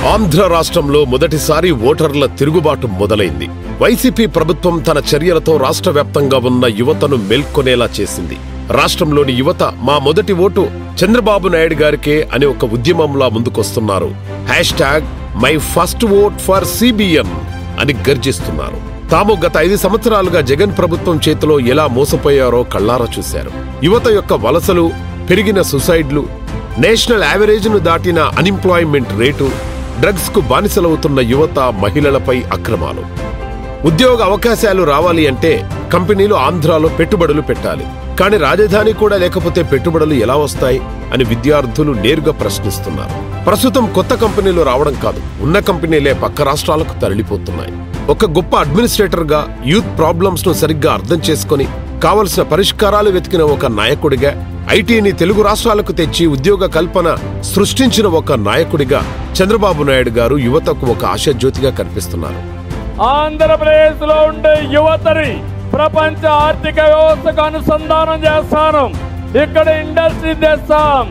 ఆంధ్ర రాష్ట్రంలో మొదటిసారి ఓటర్ల తిరుగుబాటు మొదలైంది వైసీపీ ప్రభుత్వం తన చర్యలతో రాష్ట్ర వ్యాప్తంగా ఉన్న యువతను మేల్కొనేలా చేసింది రాష్ట్రంలోని యువత మా మొదటి ఓటు చంద్రబాబు నాయుడు గారికే అని ఒక ఉద్యమంలా ముందుకొస్తున్నారు hashtag my first vote for CBN అని గర్జిస్తున్నారు తాము గత ఐదు సంవత్సరాలుగా జగన్ ప్రభుత్వం చేతిలో ఎలా మోసపోయారో కళ్ళారా చూశారు యువత యొక్క వలసలు పెరిగిన సుసైడ్లు నేషనల్ యావరేజ్ను దాటిన అన్ఎంప్లాయ్మెంట్ రేటు డ్రగ్స్ కు బానిసలవుతున్న యువత మహిళలపై అక్రమాలు ఉద్యోగ అవకాశాలు రావాలి అంటే కంపెనీలు ఆంధ్రాలో పెట్టుబడులు పెట్టాలి కానీ రాజధాని కూడా లేకపోతే పెట్టుబడులు ఎలా వస్తాయి అని విద్యార్థులు నేరుగా ప్రశ్నిస్తున్నారు ప్రస్తుతం కొత్త కంపెనీలు రావడం కాదు ఉన్న కంపెనీలే పక్క రాష్ట్రాలకు తరలిపోతున్నాయి ఒక గొప్ప అడ్మినిస్ట్రేటర్ గా యూత్ ప్రాబ్లమ్స్ ను సరిగ్గా అర్థం చేసుకొని కావలసిన పరిష్కారాలు వెతికిన ఒక నాయకుడిగా ఐటీని తెలుగు రాష్ట్రాలకు తెచ్చి ఉద్యోగ కల్పన సృష్టించిన ఒక నాయకుడిగా చంద్రబాబు నాయుడు గారు యువతకు ఒక ఆశాజ్యోతిగా కనిపిస్తున్నారు ఆంధ్రప్రదేశ్ లో ఉండే యువతని ప్రపంచ ఆర్థిక వ్యవస్థకు అనుసంధానం చేస్తాను ఇక్కడ ఇండస్ట్రీ తెస్తాం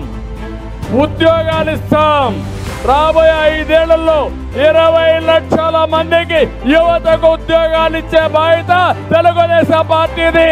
ఉద్యోగాలు ఇస్తాం రాబోయే ఐదేళ్లలో ఇరవై లక్షల మందికి యువతకు ఉద్యోగాలు ఇచ్చే బాధ్యత తెలుగుదేశం పార్టీది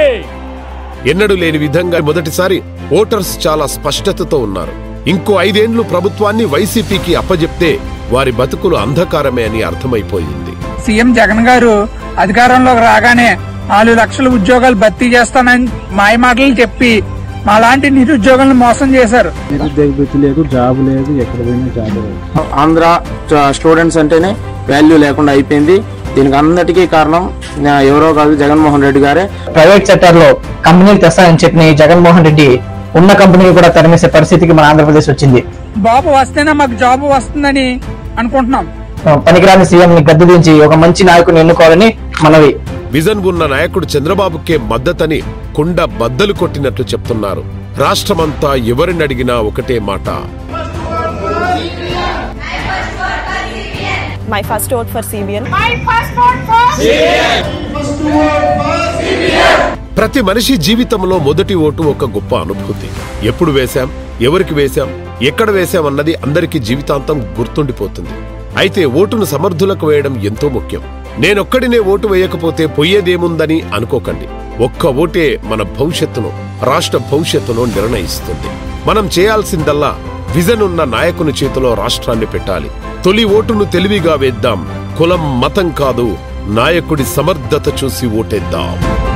ఎన్నడూ లేని విధంగా మొదటిసారి ఓటర్స్ చాలా స్పష్టతతో ఉన్నారు ఇంకో ఐదేండ్లు ప్రభుత్వాన్ని వైసీపీకి అప్పజెప్తే వారి బతుకులు అంధకారమే అని అర్థమైపోయింది సీఎం జగన్ గారు అధికారంలోకి రాగానే నాలుగు లక్షల ఉద్యోగాలు భర్తీ చేస్తానని మాయ మాటలు చెప్పి మాలాంటి నిరుద్యోగులను మోసం చేశారు నిరుద్యోగ వృత్తి లేదు జాబ్ లేదు ఎక్కడ పోయినా జాబ్ లేదు ఆంధ్ర చ- స్టూడెంట్స్ అంటేనే వాల్యూ లేకుండా అయిపోయింది దీనికి అందరికీ కారణం ఆ, ఎవరో కాదు జగన్మోహన్ రెడ్డి గారే ప్రైవేట్ సెక్టర్ లో కంపెనీలు తెస్తానని చెప్పిన ఈ జగన్మోహన్ రెడ్డి ఉన్న కంపెనీలు కూడా తరిమేసే పరిస్థితికి మన ఆంధ్రప్రదేశ్ వచ్చింది బాబు వస్తేనే మాకు జాబ్ వస్తుందని అనుకుంటున్నాం పనికిరాని సీఎం ని గద్దె దించి ఒక మంచి నాయకుని ఎన్నుకోవాలని మనవి విజన్ ఉన్న నాయకుడు చంద్రబాబుకే మద్దతని కుండ బద్దలు కొట్టినట్లు చెప్తున్నారు రాష్ట్రమంతా ఎవరిని అడిగినా ఒకటే మాట My first vote for CBN. ప్రతి మనిషి జీవితంలో మొదటి ఓటు ఒక గొప్ప అనుభూతి ఎప్పుడు వేశాం ఎవరికి వేశాం ఎక్కడ వేశాం అన్నది అందరికీ జీవితాంతం గుర్తుండిపోతుంది అయితే ఓటును సమర్థులకు వేయడం ఎంతో ముఖ్యం నేనొక్కడినే ఓటు వేయకపోతే పోయేదేముందని అనుకోకండి ఒక్క ఓటే మన భవిష్యత్తును రాష్ట్ర భవిష్యత్తును నిర్ణయిస్తుంది మనం చేయాల్సిందల్లా విజన్ ఉన్న నాయకుని చేతిలో రాష్ట్రాన్ని పెట్టాలి తొలి ఓటును తెలివిగా వేద్దాం కులం మతం కాదు నాయకుడి సమర్థత చూసి ఓటేద్దాం